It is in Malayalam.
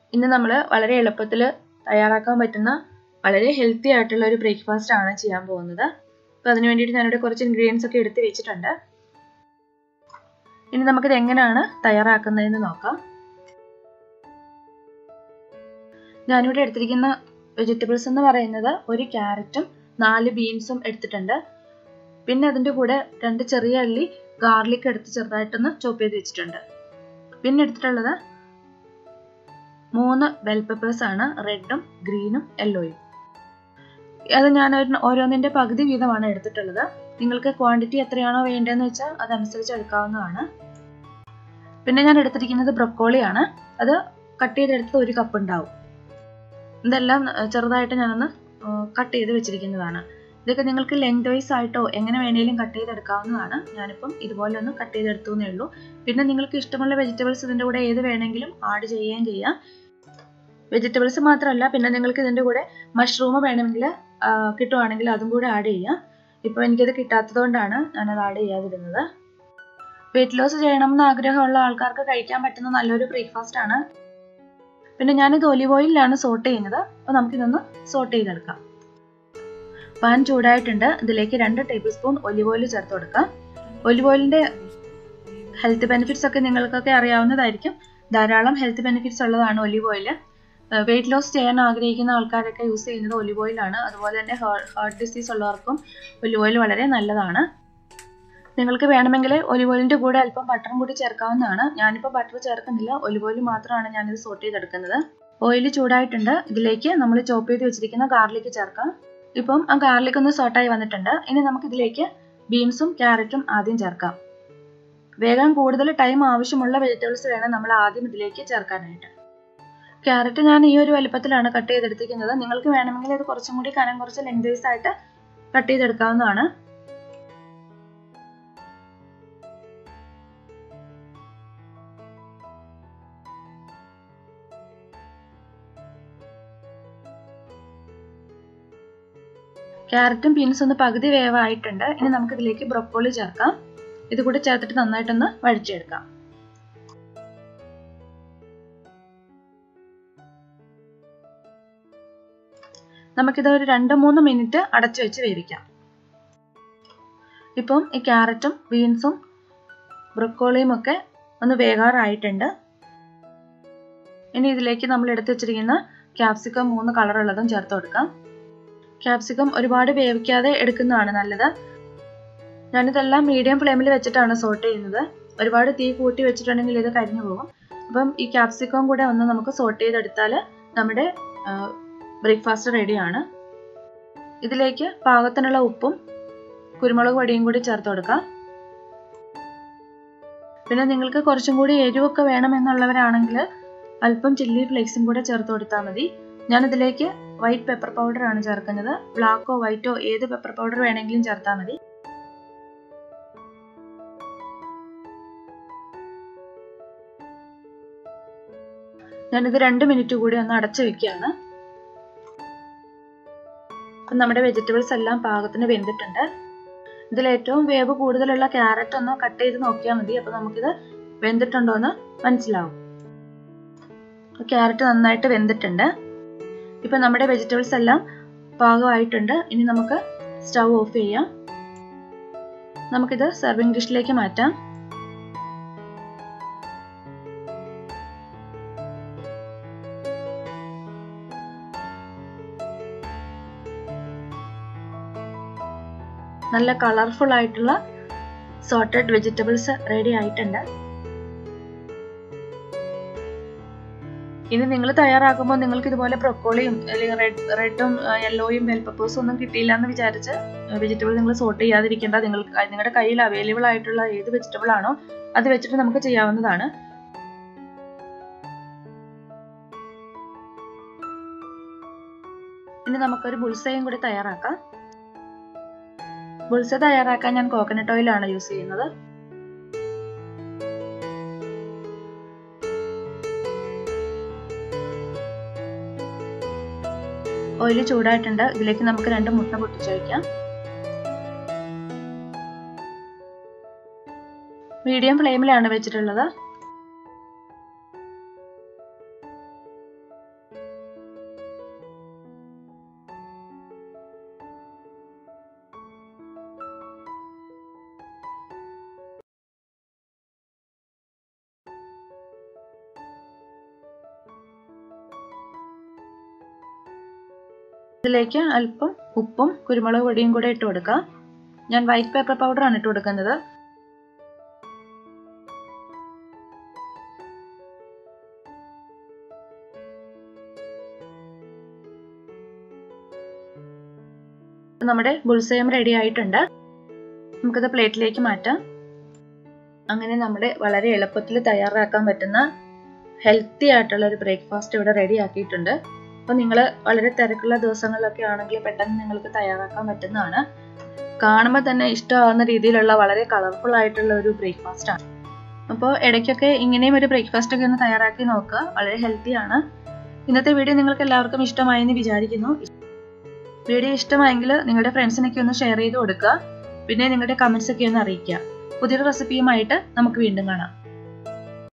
ഇന്ന് നമ്മൾ വളരെ എളുപ്പത്തിൽ തയ്യാറാക്കാൻ പറ്റുന്ന വളരെ ഹെൽത്തി ആയിട്ടുള്ള ഒരു ബ്രേക്ക്ഫാസ്റ്റ് ആണ് ചെയ്യാൻ പോകുന്നത് അപ്പോൾ അതിന് വേണ്ടിയിട്ട് ഞാനിവിടെ കുറച്ച് ഇൻഗ്രീഡിയൻസ് ഒക്കെ എടുത്ത് വെച്ചിട്ടുണ്ട് ഇനി നമുക്കിത് എങ്ങനെയാണ് തയ്യാറാക്കുന്നതെന്ന് നോക്കാം ഞാനിവിടെ എടുത്തിരിക്കുന്ന വെജിറ്റബിൾസ് എന്ന് പറയുന്നത് ഒരു ക്യാരറ്റും നാല് ബീൻസും എടുത്തിട്ടുണ്ട് പിന്നെ അതിൻ്റെ കൂടെ രണ്ട് ചെറിയ അള്ളി ഗാർലിക് എടുത്ത് ചെറുതായിട്ടൊന്ന് ചോപ്പ് ചെയ്ത് വെച്ചിട്ടുണ്ട് പിന്നെ എടുത്തിട്ടുള്ളത് മൂന്ന് ബെൽ പെപ്പേഴ്സ് ആണ് റെഡും ഗ്രീനും യെല്ലോയും അത് ഞാൻ ഓരോന്നിൻ്റെ പകുതി വീതമാണ് എടുത്തിട്ടുള്ളത് നിങ്ങൾക്ക് ക്വാണ്ടിറ്റി എത്രയാണോ വേണ്ടതെന്ന് വെച്ചാൽ അതനുസരിച്ച് എടുക്കാവുന്നതാണ് പിന്നെ ഞാൻ എടുത്തിരിക്കുന്നത് ബ്രൊക്കോളിയാണ് അത് കട്ട് ചെയ്തെടുത്ത് ഒരു കപ്പ് ഉണ്ടാവും ഇതെല്ലാം ചെറുതായിട്ട് ഞാനൊന്ന് കട്ട് ചെയ്ത് വെച്ചിരിക്കുന്നതാണ് ഇതൊക്കെ നിങ്ങൾക്ക് ലെങ്ത് വൈസ് ആയിട്ടോ എങ്ങനെ വേണേലും കട്ട് ചെയ്തെടുക്കാവുന്നതാണ് ഞാനിപ്പം ഇതുപോലെ ഒന്ന് കട്ട് ചെയ്തെടുത്തു എന്നേ ഉള്ളൂ പിന്നെ നിങ്ങൾക്ക് ഇഷ്ടമുള്ള വെജിറ്റബിൾസ് ഇതിൻ്റെ കൂടെ ഏത് വേണമെങ്കിലും ആഡ് ചെയ്യുകയും ചെയ്യാം വെജിറ്റബിൾസ് മാത്രമല്ല പിന്നെ നിങ്ങൾക്ക് ഇതിൻ്റെ കൂടെ മഷ്റൂം വേണമെങ്കിൽ കിട്ടുവാണെങ്കിൽ അതും കൂടെ ആഡ് ചെയ്യാം ഇപ്പോൾ എനിക്കത് കിട്ടാത്തത് കൊണ്ടാണ് ഞാനത് ആഡ് ചെയ്യാതിരുന്നത് വെയിറ്റ് ലോസ് ചെയ്യണമെന്ന് ആഗ്രഹമുള്ള ആൾക്കാർക്ക് കഴിക്കാൻ പറ്റുന്ന നല്ലൊരു ബ്രേക്ക്ഫാസ്റ്റ് ആണ് പിന്നെ ഞാനിത് ഒലിവ് ഓയിലാണ് സോട്ട് ചെയ്യുന്നത് അപ്പോൾ നമുക്കിതൊന്ന് സോട്ട് ചെയ്തെടുക്കാം പാൻ ചൂടായിട്ടുണ്ട് ഇതിലേക്ക് രണ്ട് ടേബിൾ സ്പൂൺ ഒലിവ് ഓയിൽ ചേർത്ത് കൊടുക്കാം ഒലിവ് ഓയിലിൻ്റെ ഹെൽത്ത് ബെനിഫിറ്റ്സ് ഒക്കെ നിങ്ങൾക്കൊക്കെ അറിയാവുന്നതായിരിക്കും ധാരാളം ഹെൽത്ത് ബെനിഫിറ്റ്സ് ഉള്ളതാണ് ഒലിവ് ഓയിൽ വെയിറ്റ് ലോസ് ചെയ്യാൻ ആഗ്രഹിക്കുന്ന ആൾക്കാരൊക്കെ യൂസ് ചെയ്യുന്നത് ഒലിവ് ഓയിലാണ് അതുപോലെ തന്നെ ഹാർട്ട് ഡിസീസ് ഉള്ളവർക്കും ഒലിവ് ഓയിൽ വളരെ നല്ലതാണ് നിങ്ങൾക്ക് വേണമെങ്കിൽ ഒലിവ് ഓയിലിൻ്റെ കൂടെ അല്പം ബട്ടറും കൂടി ചേർക്കാവുന്നതാണ് ഞാനിപ്പോൾ ബട്ടർ ചേർക്കുന്നില്ല ഒലിവ് ഓയിൽ മാത്രമാണ് ഞാനിത് സോട്ട് ചെയ്തെടുക്കുന്നത് ഓയിൽ ചൂടായിട്ടുണ്ട് ഇതിലേക്ക് നമ്മൾ ചോപ്പ് ചെയ്ത് വെച്ചിരിക്കുന്ന ഗാർലിക് ചേർക്കാം ഇപ്പം ആ ഗാർലിക് ഒന്ന് സോട്ടായി വന്നിട്ടുണ്ട് ഇനി നമുക്ക് ഇതിലേക്ക് ബീൻസും ക്യാരറ്റും ആദ്യം ചേർക്കാം വേഗം കൂടുതൽ ടൈം ആവശ്യമുള്ള വെജിറ്റബിൾസ് വേണം നമ്മൾ ആദ്യം ഇതിലേക്ക് ചേർക്കാനായിട്ട് ക്യാരറ്റ് ഞാൻ ഈ ഒരു വലുപ്പത്തിലാണ് കട്ട് ചെയ്തെടുത്തിരിക്കുന്നത് നിങ്ങൾക്ക് വേണമെങ്കിൽ ഇത് കുറച്ചും കൂടി കനം കുറച്ച് ലെങ്ത് വൈസ് ആയിട്ട് കട്ട് ചെയ്തെടുക്കാവുന്നതാണ് ക്യാരറ്റും ബീൻസും ഒന്ന് പകുതി വേവായിട്ടുണ്ട് ഇനി നമുക്ക് ഇതിലേക്ക് ബ്രൊക്കോളി ചേർക്കാം ഇത് കൂടി ചേർത്തിട്ട് നന്നായിട്ടൊന്ന് വഴിച്ചെടുക്കാം നമുക്കിത് ഒരു രണ്ട് മൂന്ന് മിനിറ്റ് അടച്ചു വെച്ച് വേവിക്കാം ഇപ്പം ഈ ക്യാരറ്റും ബീൻസും ബ്രൊക്കോളിയും ഒക്കെ ഒന്ന് വേകാറായിട്ടുണ്ട് ഇനി ഇതിലേക്ക് നമ്മൾ എടുത്തു വെച്ചിരിക്കുന്ന ക്യാപ്സിക്കം മൂന്ന് കളറുള്ളതും ചേർത്ത് കൊടുക്കാം ക്യാപ്സിക്കം ഒരുപാട് വേവിക്കാതെ എടുക്കുന്നതാണ് നല്ലത് ഞാനിതെല്ലാം മീഡിയം ഫ്ലെയിമിൽ വെച്ചിട്ടാണ് സോട്ട് ചെയ്യുന്നത് ഒരുപാട് തീ കൂട്ടി വെച്ചിട്ടുണ്ടെങ്കിൽ ഇത് കരിഞ്ഞു പോകും അപ്പം ഈ ക്യാപ്സിക്കം കൂടെ ഒന്ന് നമുക്ക് സോട്ട് ചെയ്തെടുത്താൽ നമ്മുടെ ബ്രേക്ക്ഫാസ്റ്റ് റെഡിയാണ് ഇതിലേക്ക് പാകത്തിനുള്ള ഉപ്പും കുരുമുളക് പൊടിയും കൂടി ചേർത്ത് കൊടുക്കാം പിന്നെ നിങ്ങൾക്ക് കുറച്ചും കൂടി എരിവൊക്കെ വേണമെന്നുള്ളവരാണെങ്കിൽ അല്പം ചില്ലി ഫ്ലേക്സും കൂടെ ചേർത്ത് കൊടുത്താൽ മതി ഞാനിതിലേക്ക് വൈറ്റ് പെപ്പർ പൗഡർ ആണ് ചേർക്കുന്നത് ബ്ലാക്കോ വൈറ്റോ ഏത് പെപ്പർ പൗഡർ വേണമെങ്കിലും ചേർത്താൽ മതി ഞാനിത് രണ്ട് മിനിറ്റ് കൂടി ഒന്ന് അടച്ചു വെക്കുകയാണ് അപ്പം നമ്മുടെ വെജിറ്റബിൾസ് എല്ലാം പാകത്തിന് വെന്തിട്ടുണ്ട് ഇതിൽ ഏറ്റവും വേവ് കൂടുതലുള്ള ക്യാരറ്റ് ഒന്ന് കട്ട് ചെയ്ത് നോക്കിയാൽ മതി അപ്പോൾ നമുക്കിത് വെന്തിട്ടുണ്ടോ എന്ന് മനസ്സിലാവും ക്യാരറ്റ് നന്നായിട്ട് വെന്തിട്ടുണ്ട് ഇപ്പം നമ്മുടെ വെജിറ്റബിൾസ് എല്ലാം പാകമായിട്ടുണ്ട് ഇനി നമുക്ക് സ്റ്റൗ ഓഫ് ചെയ്യാം നമുക്കിത് സെർവിങ് ഡിഷിലേക്ക് മാറ്റാം നല്ല കളർഫുൾ ആയിട്ടുള്ള സോർട്ടഡ് വെജിറ്റബിൾസ് റെഡി ആയിട്ടുണ്ട് ഇനി നിങ്ങൾ തയ്യാറാക്കുമ്പോൾ നിങ്ങൾക്ക് ഇതുപോലെ ബ്രൊക്കോളിയും അല്ലെങ്കിൽ റെഡ് റെഡും യെല്ലോയും ബെൽ പെപ്പേഴ്സും ഒന്നും കിട്ടിയില്ല എന്ന് വിചാരിച്ച് വെജിറ്റബിൾ നിങ്ങൾ സോർട്ട് ചെയ്യാതിരിക്കേണ്ട നിങ്ങൾക്ക് നിങ്ങളുടെ കയ്യിൽ അവൈലബിൾ ആയിട്ടുള്ള ഏത് വെജിറ്റബിൾ ആണോ അത് വെച്ചിട്ട് നമുക്ക് ചെയ്യാവുന്നതാണ് ഇനി നമുക്കൊരു ബുൾസയും കൂടി തയ്യാറാക്കാം ബുൾസ തയ്യാറാക്കാൻ ഞാൻ കോക്കനട്ട് ഓയിലാണ് യൂസ് ചെയ്യുന്നത് ഓയിൽ ചൂടായിട്ടുണ്ട് ഇതിലേക്ക് നമുക്ക് രണ്ട് മുട്ട പൊട്ടിച്ചു വയ്ക്കാം മീഡിയം ഫ്ലെയിമിലാണ് വെച്ചിട്ടുള്ളത് ഇതിലേക്ക് അല്പം ഉപ്പും കുരുമുളക് പൊടിയും കൂടെ ഇട്ട് കൊടുക്കാം ഞാൻ വൈറ്റ് പേപ്പർ പൗഡറാണ് ഇട്ട് കൊടുക്കുന്നത് നമ്മുടെ ബുൾസയം റെഡി ആയിട്ടുണ്ട് നമുക്കത് പ്ലേറ്റിലേക്ക് മാറ്റാം അങ്ങനെ നമ്മുടെ വളരെ എളുപ്പത്തിൽ തയ്യാറാക്കാൻ പറ്റുന്ന ഹെൽത്തി ആയിട്ടുള്ള ഒരു ബ്രേക്ക്ഫാസ്റ്റ് ഇവിടെ റെഡി ആക്കിയിട്ടുണ്ട് അപ്പോൾ നിങ്ങൾ വളരെ തിരക്കുള്ള ദിവസങ്ങളിലൊക്കെ ആണെങ്കിൽ പെട്ടെന്ന് നിങ്ങൾക്ക് തയ്യാറാക്കാൻ പറ്റുന്നതാണ് കാണുമ്പോൾ തന്നെ ഇഷ്ടമാവുന്ന രീതിയിലുള്ള വളരെ കളർഫുൾ ആയിട്ടുള്ള ഒരു ബ്രേക്ക്ഫാസ്റ്റ് ആണ് അപ്പോൾ ഇടയ്ക്കൊക്കെ ഇങ്ങനെയും ഒരു ബ്രേക്ക്ഫാസ്റ്റ് ഒക്കെ ഒന്ന് തയ്യാറാക്കി നോക്കുക വളരെ ഹെൽത്തി ആണ് ഇന്നത്തെ വീഡിയോ നിങ്ങൾക്ക് എല്ലാവർക്കും ഇഷ്ടമായി എന്ന് വിചാരിക്കുന്നു വീഡിയോ ഇഷ്ടമായെങ്കിൽ നിങ്ങളുടെ ഫ്രണ്ട്സിനൊക്കെ ഒന്ന് ഷെയർ ചെയ്ത് കൊടുക്കുക പിന്നെ നിങ്ങളുടെ കമൻസ് ഒക്കെ ഒന്ന് അറിയിക്കുക പുതിയൊരു റെസിപ്പിയുമായിട്ട് നമുക്ക് വീണ്ടും കാണാം